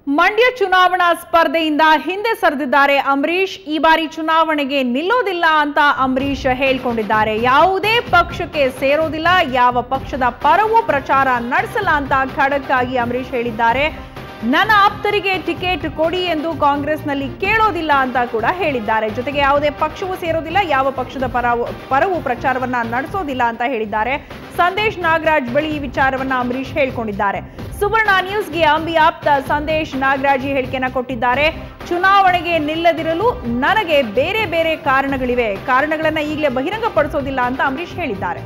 ಮಂಡ್ಯ ಚುನಾವಣಾ ಸ್ಪರ್ಧೆಯಿಂದ ಹಿಂದೆ ಸರಿದಿದ್ದಾರೆ ಅಂಬರೀಶ್ ಈ ಬಾರಿ ಚುನಾವಣೆಗೆ ನಿಲ್ಲೋದಿಲ್ಲ ಅಂತ ಅಂಬರೀಶ್ ಹೇಳ್ಕೊಂಡಿದ್ದಾರೆ ಯಾವುದೇ ಪಕ್ಷಕ್ಕೆ ಸೇರೋದಿಲ್ಲ ಯಾವ ಪಕ್ಷದ ಪರವೂ ಪ್ರಚಾರ ನಡೆಸಲ್ಲ ಅಂತ ಖಡಕ್ ಆಗಿ ಅಂಬರೀಶ್ ಹೇಳಿದ್ದಾರೆ ನನ್ನ ಆಪ್ತರಿಗೆ ಟಿಕೆಟ್ ಕೊಡಿ ಎಂದು ಕಾಂಗ್ರೆಸ್ನಲ್ಲಿ ಕೇಳೋದಿಲ್ಲ ಅಂತ ಕೂಡ ಹೇಳಿದ್ದಾರೆ ಜೊತೆಗೆ ಯಾವುದೇ ಪಕ್ಷವೂ ಸೇರೋದಿಲ್ಲ ಯಾವ ಪಕ್ಷದ ಪರವು ಪರವೂ ಪ್ರಚಾರವನ್ನ ನಡೆಸೋದಿಲ್ಲ ಅಂತ ಹೇಳಿದ್ದಾರೆ ಸಂದೇಶ್ ನಾಗರಾಜ್ ಬಳಿ ಈ ವಿಚಾರವನ್ನ ಅಂಬರೀಶ್ ಹೇಳ್ಕೊಂಡಿದ್ದಾರೆ ಸುವರ್ಣ ನ್ಯೂಸ್ಗೆ ಅಂಬಿ ಆಪ್ತ ಸಂದೇಶ್ ನಾಗರಾಜ್ ಈ ಹೇಳಿಕೆಯನ್ನ ಕೊಟ್ಟಿದ್ದಾರೆ ಚುನಾವಣೆಗೆ ನಿಲ್ಲದಿರಲು ನನಗೆ ಬೇರೆ ಬೇರೆ ಕಾರಣಗಳಿವೆ ಕಾರಣಗಳನ್ನ ಈಗಲೇ ಬಹಿರಂಗಪಡಿಸೋದಿಲ್ಲ ಅಂತ ಅಂಬರೀಶ್ ಹೇಳಿದ್ದಾರೆ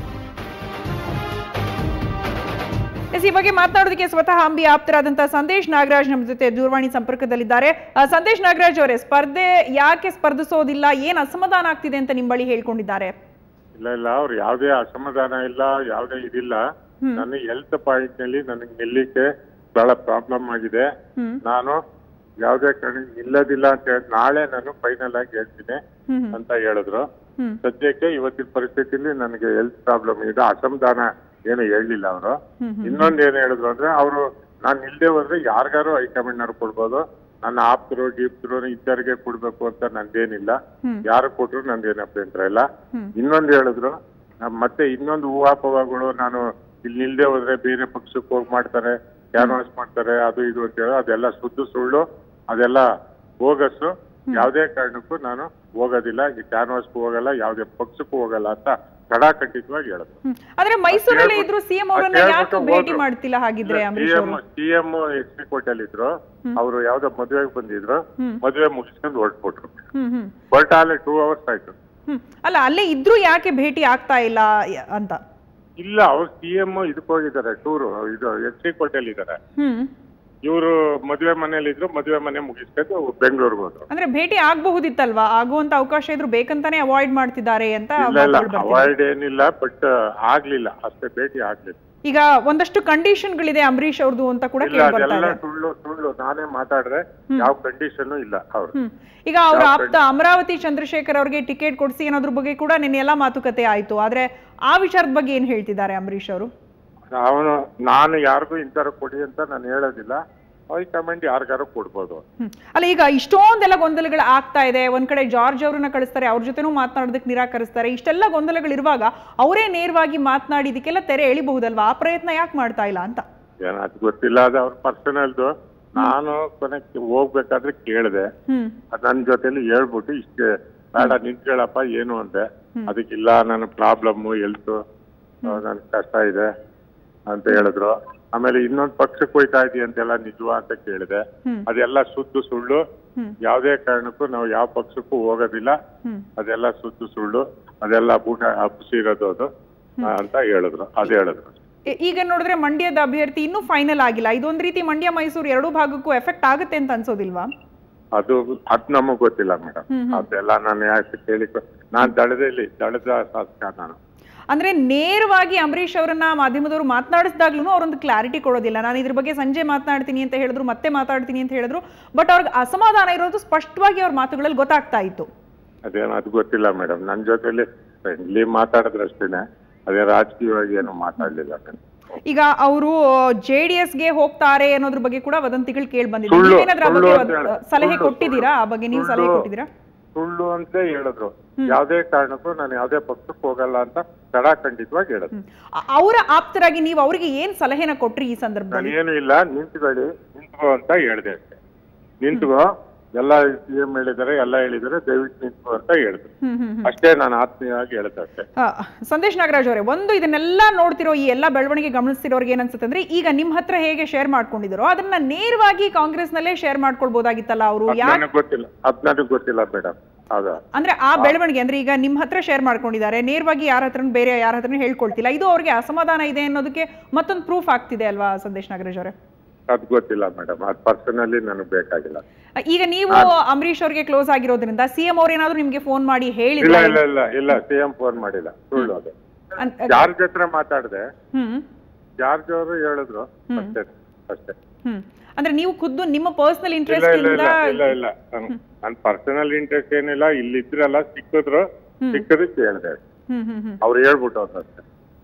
ಎಸ್ ಈ ಬಗ್ಗೆ ಮಾತನಾಡೋದಕ್ಕೆ ಸ್ವತಃ ಅಂಬಿ ಆಪ್ತರಾದಂತಹ ಸಂದೇಶ್ ನಾಗರಾಜ್ ನಮ್ಮ ಜೊತೆ ದೂರವಾಣಿ ಸಂಪರ್ಕದಲ್ಲಿದ್ದಾರೆ ಆ, ಸಂದೇಶ್ ನಾಗರಾಜ್ ಅವರೇ ಸ್ಪರ್ಧೆ ಯಾಕೆ ಸ್ಪರ್ಧಿಸೋದಿಲ್ಲ ಏನ್ ಅಸಮಾಧಾನ ಆಗ್ತಿದೆ ಅಂತ ನಿಮ್ಮ ಬಳಿ ಹೇಳ್ಕೊಂಡಿದ್ದಾರೆ ಇಲ್ಲ ಇಲ್ಲ ಅವ್ರು ಯಾವುದೇ ಅಸಮಾಧಾನ ಇಲ್ಲ ಯಾವುದೇ ಇದಿಲ್ಲ ನನಗೆ ಹೆಲ್ತ್ ಪಾಯಿಂಟ್ ನಲ್ಲಿ ನನಗೆ ನಿಲ್ಲಿಕ್ಕೆ ಬಹಳ ಪ್ರಾಬ್ಲಮ್ ಆಗಿದೆ ಹ್ಮ್ ನಾನು ಯಾವುದೇ ಕಾರಣ ನಿಲ್ಲದಿಲ್ಲ ಅಂತ ಹೇಳಿ ನಾಳೆ ನಾನು ಫೈನಲ್ ಆಗಿ ಹೇಳ್ತೀನಿ ಹ್ಮ್ ಅಂತ ಹೇಳಿದ್ರು ಹ್ಮ್ ಸದ್ಯಕ್ಕೆ ಇವತ್ತಿನ ಪರಿಸ್ಥಿತಿಯಲ್ಲಿ ನನಗೆ ಹೆಲ್ತ್ ಪ್ರಾಬ್ಲಮ್ ಇದೆ ಅಸಮಾಧಾನ ಏನು ಹೇಳಲಿಲ್ಲ ಅವರು ಹ್ಮ್ ಇನ್ನೊಂದು ಏನು ಹೇಳಿದ್ರು ಅಂದ್ರೆ ಅವರು ನಾನು ಇಲ್ಲದೆ ಹೋದ್ರೆ ಯಾರಿಗಾರು ಹೈಕಮಾಂಡ್ನವ್ರು ಕೊಡ್ಬೋದು ನನ್ನ ಆಪ್ತರು ಗೀಪ್ತರು ಇದ್ದರಿಗೆ ಕೊಡ್ಬೇಕು ಅಂತ ನಂದೇನಿಲ್ಲ ಹ್ಮ್. ಯಾರು ಕೊಟ್ರು ನಂದೇನು ಅಭ್ಯಂತರ ಇಲ್ಲ ಹ್ಮ್. ಇನ್ನೊಂದು ಹೇಳಿದ್ರು ನಮ್ ಮತ್ತೆ ಇನ್ನೊಂದು ಊಹಾಪೋಹಗಳು ನಾನು ಇಲ್ಲಿ ನಿಲ್ದೆ ಹೋದ್ರೆ ಬೇರೆ ಪಕ್ಷಕ್ಕೆ ಹೋಗಿ ಮಾಡ್ತಾರೆ ಕ್ಯಾನ್ವಾಸ್ ಮಾಡ್ತಾರೆ ಅದು ಇದು ಅಂತ ಹೇಳಿ ಅದೆಲ್ಲ ಸುದ್ದು ಸುಳ್ಳು ಅದೆಲ್ಲ ಬೋಗಸ್ಸು ಯಾವುದೇ ಕಾರಣಕ್ಕೂ ನಾನು ಹೋಗೋದಿಲ್ಲ ಈ ಕ್ಯಾನ್ವಾಸ್ಗೂ ಹೋಗಲ್ಲ ಯಾವುದೇ ಪಕ್ಷಕ್ಕೂ ಹೋಗಲ್ಲ ಅಂತ ಕಡಾಖಂಡಿತವಾಗಿ ಹೇಳಿದ್ರು ಹ್ಮ್. ಆದ್ರೆ ಮೈಸೂರಲ್ಲಿ ಇದ್ರು ಸಿಎಂ ಅವರನ್ನ ಅದ್ ಯಾಕೆ ಹೇಳ್ಬಿಟ್ಟು ಭೇಟಿ ಹೋದ್ರು. ಮಾಡ್ತಿಲ್ಲ ಹಾಗಿದ್ರೆ ಅಂಬರೀಶ್ ಸಿಎಂ ಅವರು ಸಿಎಂ ಎಸ್ ಪಿ ಕೋಟೆಲ್ ಇದ್ರು ಅವರು ಯಾವ್ದೋ ಮದುವೆಗೆ ಬಂದಿದ್ರು ಹ್ಮ್. ಮದುವೆ ಮುಗಿಸ್ಕೊಂಡು ಹೊರಟ್ಬಿಟ್ರು ಹ್ಮ್ ಹ್ಮ್ ಹೊರಟ ಅಲ್ಲೇ ಟೂ ಅವರ್ಸ್ ಆಯ್ತು ಹ್ಮ್ ಅಲ್ಲ ಅಲ್ಲೇ ಇದ್ರೂ ಯಾಕೆ ಭೇಟಿ ಆಗ್ತಾ ಇಲ್ಲ ಯ- ಅಂತ ಇಲ್ಲ ಅವ್ರು ಸಿಎಂ ಇದಕ್ಕೆ ಹೋಗಿದ್ದಾರೆ ಟೂರು ಇದು ಎಸ್ ಪಿ ಕೋಟೆಲ್ ಇದ್ದಾರೆ ಹ್ಮ್ ಇವರು ಮದುವೆ ಮನೇಲಿ ಇದ್ರು ಮದುವೆ ಮನೆ ಮುಗಿಸ್ಕೊಂಡು ಬೆಂಗಳೂರಿಗೆ ಹೋದ್ರು ಅಂದ್ರೆ ಭೇಟಿ ಆಗಬಹುದಿತ್ತಲ್ವಾ ಆಗುವಂತ ಅವಕಾಶ ಇದ್ರು ಬೇಕಂತಾನೆ ಅವಾಯ್ಡ್ ಮಾಡ್ತಿದ್ದಾರೆ ಅಂತ ಇಲ್ಲ ಇಲ್ಲ ಮಾತುಗಳು ಬರ್ತಿದೆ. ಅವಾಯ್ಡ್ ಏನಿಲ್ಲ ಬಟ್ ಆಗ್ಲಿಲ್ಲ ಅಷ್ಟೇ ಭೇಟಿ ಆಗ್ಲಿಲ್ಲ ಈಗ ಒಂದಷ್ಟು ಕಂಡೀಷನ್ಗಳಿದೆ ಅಂಬರೀಶ್ ಅವ್ರದ್ದು ಅಂತ ಕೂಡ ಇಲ್ಲ ಕೇಳಿ ಬರ್ತಾ ಅದೆಲ್ಲ ಇದೆ ಸುಳ್ಳು ಸುಳ್ಳು ನಾನೇ ಮಾತಾಡ್ರೆ ಯಾವ ಕಂಡೀಷನ್ ಇಲ್ಲ ಅವ್ರು ಹ್ಮ್ ಈಗ ಅವ್ರ ಆಪ್ತ ಅಮರಾವತಿ ಚಂದ್ರಶೇಖರ್ ಅವ್ರಿಗೆ ಟಿಕೆಟ್ ಕೊಡಿಸಿ ಅನ್ನೋದ್ರ ಬಗ್ಗೆ ಕೂಡ ನಿನ್ನೆ ಎಲ್ಲ ಮಾತುಕತೆ ಆಯ್ತು ಆದ್ರೆ ಆ ವಿಚಾರದ ಬಗ್ಗೆ ಏನ್ ಹೇಳ್ತಿದ್ದಾರೆ ಅಂಬರೀಶ್ ಅವರು ಅವನು ನಾನು ಯಾರಿಗೂ ಇಂಥವ್ರು ಕೊಡಿ ಅಂತ ನಾನು ಹೇಳೋದಿಲ್ಲ ಹೈಕಮಾಂಡ್ ಯಾರಿಗಾರು ಕೊಡ್ಬೋದು ಹ್ಮ್. ಅಲ್ಲ ಈಗ ಇಷ್ಟೊಂದೆಲ್ಲ ಗೊಂದಲಗಳು ಆಗ್ತಾ ಇದೆ ಒಂದ್ ಕಡೆ ಜಾರ್ಜ್ ಅವ್ರನ್ನ ಕಳಿಸ್ತಾರೆ ಅವ್ರ ಜೊತೆನೂ ಮಾತನಾಡೋದಕ್ಕೆ ನಿರಾಕರಿಸ್ತಾರೆ ಇಷ್ಟೆಲ್ಲ ಗೊಂದಲಗಳಿರುವಾಗ ಅವರೇ ನೇರವಾಗಿ ಮಾತನಾಡಿ ಇದಕ್ಕೆಲ್ಲ ತೆರೆ ಎಳಿಬಹುದಲ್ವಾ ಆ ಪ್ರಯತ್ನ ಯಾಕೆ ಮಾಡ್ತಾ ಇಲ್ಲ ಅಂತ ಏನೋ ಅದು ಗೊತ್ತಿಲ್ಲ ಅದು ಅವ್ರ ಪರ್ಸನಲ್ದು ನಾನು ಕೊನೆಗೆ ಹೋಗ್ಬೇಕಾದ್ರೆ ಕೇಳಿದೆ ಹ್ಮ್ ನನ್ನ ಜೊತೆಲಿ ಹೇಳ್ಬಿಟ್ಟು ಇಷ್ಟೇ ಬೇಡ ನಿಂತ್ಕೊಳ್ಳಪ್ಪ ಏನು ಅಂದೆ ಅದಕ್ಕಿಲ್ಲ ನನ್ನ ಪ್ರಾಬ್ಲಮ್ ಹೆಲ್ತ್ ನನ್ ಕಷ್ಟ ಇದೆ ಅಂತ ಹೇಳಿದ್ರು ಆಮೇಲೆ ಇನ್ನೊಂದು ಪಕ್ಷಕ್ಕೆ ಹೋಯ್ತಾ ಇದೀಯ ಅಂತೆಲ್ಲ ನಿಜವಾ ಅಂತ ಕೇಳಿದೆ ಹ್ಮ್. ಅದೆಲ್ಲ ಸುದ್ದು ಸುಳ್ಳು ಹ್ಮ್. ಯಾವುದೇ ಕಾರಣಕ್ಕೂ ನಾವು ಯಾವ ಪಕ್ಷಕ್ಕೂ ಹೋಗೋದಿಲ್ಲ ಹ್ಮ್ ಅದೆಲ್ಲ ಸುದ್ದು ಸುಳ್ಳು ಅದೆಲ್ಲ ಬೂಟ ಹಬ್ಸಿರೋದು ಅದು ಅಂತ ಹೇಳಿದ್ರು ಅದು ಹೇಳಿದ್ರು ಈ- ಈಗ ನೋಡಿದ್ರೆ ಮಂಡ್ಯದ ಅಭ್ಯರ್ಥಿ ಇನ್ನೂ ಫೈನಲ್ ಆಗಿಲ್ಲ ಇದೊಂದ್ ರೀತಿ ಮಂಡ್ಯ ಮೈಸೂರು ಎರಡೂ ಭಾಗಕ್ಕೂ ಎಫೆಕ್ಟ್ ಆಗುತ್ತೆ ಅಂತ ಅನ್ಸೋದಿಲ್ವಾ ಅದು ಅದ್ ನಮಗ್ ಗೊತ್ತಿಲ್ಲ ಮೇಡಮ್ ಅದೆಲ್ಲ ನಾನು ಯಾಕೆ ಕೇಳಿ ನಾನ್ ದಳದಲ್ಲಿ ದಳದ ಶಾಸಕ ನಾನು ಅಂದ್ರೆ ನೇರವಾಗಿ ಅಂಬರೀಶ್ ಅವರನ್ನ ಮಾಧ್ಯಮದವರು ಮಾತನಾಡಿಸಿದಾಗ್ಲೂ ಅವರೊಂದು ಕ್ಲಾರಿಟಿ ಕೊಡೋದಿಲ್ಲ ನಾನು ಇದ್ರ ಬಗ್ಗೆ ಸಂಜೆ ಮಾತನಾಡ್ತೀನಿ ಅಂತ ಹೇಳಿದ್ರು ಮತ್ತೆ ಮಾತಾಡ್ತೀನಿ ಅಂತ ಹೇಳಿದ್ರು ಬಟ್ ಅವ್ರಿಗೆ ಅಸಮಾಧಾನ ಇರೋದು ಸ್ಪಷ್ಟವಾಗಿ ಅವ್ರ ಮಾತುಗಳಲ್ಲಿ ಗೊತ್ತಾಗ್ತಾ ಇತ್ತು ಅದೇನು ಅದು ಗೊತ್ತಿಲ್ಲ ಮೇಡಮ್ ನನ್ನ ಜೊತೆಲಿ ಫ್ರೆಂಡ್ಲಿ ಮಾತಾಡಿದ್ರಷ್ಟೇನೆ ಅದೇ ರಾಜಕೀಯವಾಗಿ ಏನು ಮಾತಾಡ್ಲಿಲ್ಲ ನಾನು. ಈಗ ಅವರು ಜೆ ಡಿ ಎಸ್ಗೆ ಹೋಗ್ತಾರೆ ಅನ್ನೋದ್ರ ಬಗ್ಗೆ ಕೂಡ ವದಂತಿಗಳು ಕೇಳಿ ಬಂದಿದೆ ಸುಳ್ಳು, ನೀವೇನಾದ್ರೂ ಆ ಬಗ್ಗೆ ಸುಳ್ಳು ಅಂತ ಒಂದು ಹೇಳಿ. ಸಲಹೆ ಸುಳ್ಳು, ಕೊಟ್ಟಿದ್ದೀರಾ ಆ ಬಗ್ಗೆ ನೀವು ಸಲಹೆ ಸುಳ್ಳು. ಕೊಟ್ಟಿದ್ದೀರಾ ಸುಳ್ಳು ಅಂತ ಹೇಳಿದ್ರು ಯಾವುದೇ ಕಾರಣಕ್ಕೂ ನಾನು ಯಾವುದೇ ಪಕ್ಷಕ್ಕೆ ಹೋಗಲ್ಲ ಅಂತ ಖಂಡಿತವಾಗಿ ಹೇಳಿದ್ರು ಹ್ಮ್. ಅ- ಅವರ ಆಪ್ತರಾಗಿ ನೀವು ಅವರಿಗೆ ಏನ್ ಸಲಹೆನ ಕೊಟ್ರಿ ಈ ಸಂದರ್ಭದಲ್ಲಿ ನಾನೇನು ಇಲ್ಲ ನಿಂತ್ಕೊಳ್ಳಿ ನಿಂತ್ಕೋ ಅಂತ ಹೇಳಿದೆ ಅಷ್ಟೇ ನಿಂತ್ಕೋ ಎಲ್ಲ ಸಿ ಎಂ ಹೇಳಿದ್ದಾರೆ ಎಲ್ಲ ಹೇಳಿದ್ದಾರೆ ದಯವಿಟ್ಟು ನಿಂತ್ಕೋ ಅಂತ ಹೇಳಿದ್ರು ಹ್ಮ್ ಹ್ಮ್ ಹ್ಮ್. ಅಷ್ಟೇ ನಾನು ಆತ್ಮೀಯವಾಗಿ ಹೇಳಿದೆ ಅಷ್ಟೇ ಆ, ಸಂದೇಶ್ ನಾಗರಾಜ್ ಅವರೇ ಒಂದು ಇದನ್ನೆಲ್ಲ ನೋಡ್ತಿರೋ ಈ ಎಲ್ಲ ಬೆಳವಣಿಗೆ ಗಮನಿಸ್ತಿರೋರ್ಗೆ ಏನನ್ಸುತ್ತೆ ಅಂದ್ರೆ ಈಗ ನಿಮ್ಮ ಹತ್ರ ಹೇಗೆ ಶೇರ್ ಮಾಡ್ಕೊಂಡಿದ್ರು ಅದನ್ನ ನೇರವಾಗಿ ಕಾಂಗ್ರೆಸ್ನಲ್ಲೇ ಶೇರ್ ಮಾಡ್ಕೊಳ್ಬೋದಾಗಿತ್ತಲ್ಲ ಅವರು ಅದ್ ಯಾಕೆ ನನಗ್ ಗೊತ್ತಿಲ್ಲ ಅದ್ ನನಗ್ ಗೊತ್ತಿಲ್ಲ ಮೇಡಮ್ ಹೌದಾ ಅಂದ್ರೆ ಆ ಬೆಳವಣಿಗೆ ಅಂದ್ರೆ ಈಗ ನಿಮ್ಮ ಹತ್ರ ಶೇರ್ ಮಾಡ್ಕೊಂಡಿದ್ದಾರೆ ನೇರವಾಗಿ ಯಾರ ಹತ್ರ ಬೇರೆ ಯಾರ ಹತ್ರನೂ ಹೇಳ್ಕೊಳ್ತಿಲ್ಲ ಇದು ಅವ್ರಿಗೆ ಅಸಮಾಧಾನ ಇದೆ ಅನ್ನೋದಕ್ಕೆ ಮತ್ತೊಂದು ಪ್ರೂಫ್ ಆಗ್ತಿದೆ ಅಲ್ವಾ ಸಂದೇಶ್ ನಾಗರಾಜ್ ಅವರೇ ಅದ್ ಗೊತ್ತಿಲ್ಲ ಮೇಡಮ್ ಅದ್ ಪರ್ಸನಲಿ ನನಗ್ ಬೇಕಾಗಿಲ್ಲ ಈಗ ನೀವು ಅಂಬರೀಶ್ ಅವ್ರಿಗೆ ಕ್ಲೋಸ್ ಆಗಿರೋದ್ರಿಂದ ಸಿಎಂ ಅವ್ರು ಏನಾದ್ರು ನಿಮ್ಗೆ ಫೋನ್ ಮಾಡಿ ಇಲ್ಲ ಹೇಳಿದ್ರೆ ಇಲ್ಲ ಇಲ್ಲ ಇಲ್ಲ ಸಿ ಎಂ ಫೋನ್ ಮಾಡಿಲ್ಲ ಸುಳ್ಳು ಅದು ಅನ್- ಜಾರ್ಜ್ ಹತ್ರ ಮಾತಾಡ್ದೆ ಹ್ಮ್ ಜಾರ್ಜ್ ಅವರು ಹೇಳಿದ್ರು ಅಷ್ಟೇ ಅಷ್ಟೇ ಹ್ಮ್ ಅಂದ್ರೆ ನೀವು ಖುದ್ದು ನಿಮ್ಮ ಪರ್ಸನಲ್ ಇಲ್ಲ ಇಂಟ್ರೆಸ್ಟ್ ಇಲ್ಲ ಇಂದ ಇಲ್ಲ ಇಲ್ಲ ಇಲ್ಲ ನನ್- ನನ್ ಪರ್ಸನಲ್ ಇಂಟ್ರೆಸ್ಟ್ ಏನಿಲ್ಲ ಇಲ್ಲಿದ್ರಲ್ಲ ಸಿಕ್ಕಿದ್ರು ಸಿಕ್ಕದಕ್ಕೆ ಕೇಳಿದೆ ಹ್ಮ್ ಹ್ಮ್ ಹ್ಮ್ ಅವ್ರು ಹೇಳ್ಬಿಟ್ಟು ಅಷ್ಟೇ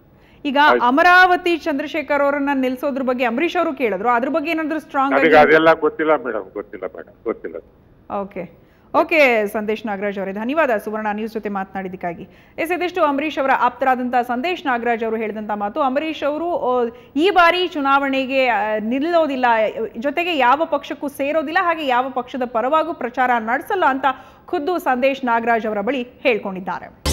ಈಗ ಅಮರಾವತಿ ಚಂದ್ರಶೇಖರ್ ಅವರನ್ನ ನಿಲ್ಸೋದ್ರ ಬಗ್ಗೆ ಅಂಬರೀಶ್ ಅವರು ಕೇಳಿದ್ರು ಅದ್ರ ಬಗ್ಗೆ ಏನಾದ್ರು ಸ್ಟ್ರಾಂಗ್ ಆಗಿ ನನಗೆ ಅದೆಲ್ಲ ಗೊತ್ತಿಲ್ಲ ಮೇಡಮ್ ಗೊತ್ತಿಲ್ಲ ಮೇಡಮ್ ಗೊತ್ತಿಲ್ಲ ಓಕೆ ಓಕೆ ಸಂದೇಶ್ ನಾಗರಾಜ್ ಅವರೇ ಧನ್ಯವಾದ ಸುವರ್ಣ ನ್ಯೂಸ್ ಜೊತೆ ಮಾತನಾಡಿದ್ದಕ್ಕಾಗಿ ಎಸ್ ಇದಿಷ್ಟು ಅಂಬರೀಶ್ ಅವರ ಆಪ್ತರಾದಂಥ ಸಂದೇಶ್ ನಾಗರಾಜ್ ಅವರು ಹೇಳಿದಂಥ ಮಾತು ಅಂಬರೀಶ್ ಅವರು ಆ, ಈ ಬಾರಿ ಚುನಾವಣೆಗೆ ಆ, ನಿಲ್ಲೋದಿಲ್ಲ ಜೊತೆಗೆ ಯಾವ ಪಕ್ಷಕ್ಕೂ ಸೇರೋದಿಲ್ಲ ಹಾಗೆ ಯಾವ ಪಕ್ಷದ ಪರವಾಗೂ ಪ್ರಚಾರ ನಡೆಸಲ್ಲ ಅಂತ ಖುದ್ದು ಸಂದೇಶ್ ನಾಗರಾಜ್ ಅವರ ಬಳಿ ಹೇಳ್ಕೊಂಡಿದ್ದಾರೆ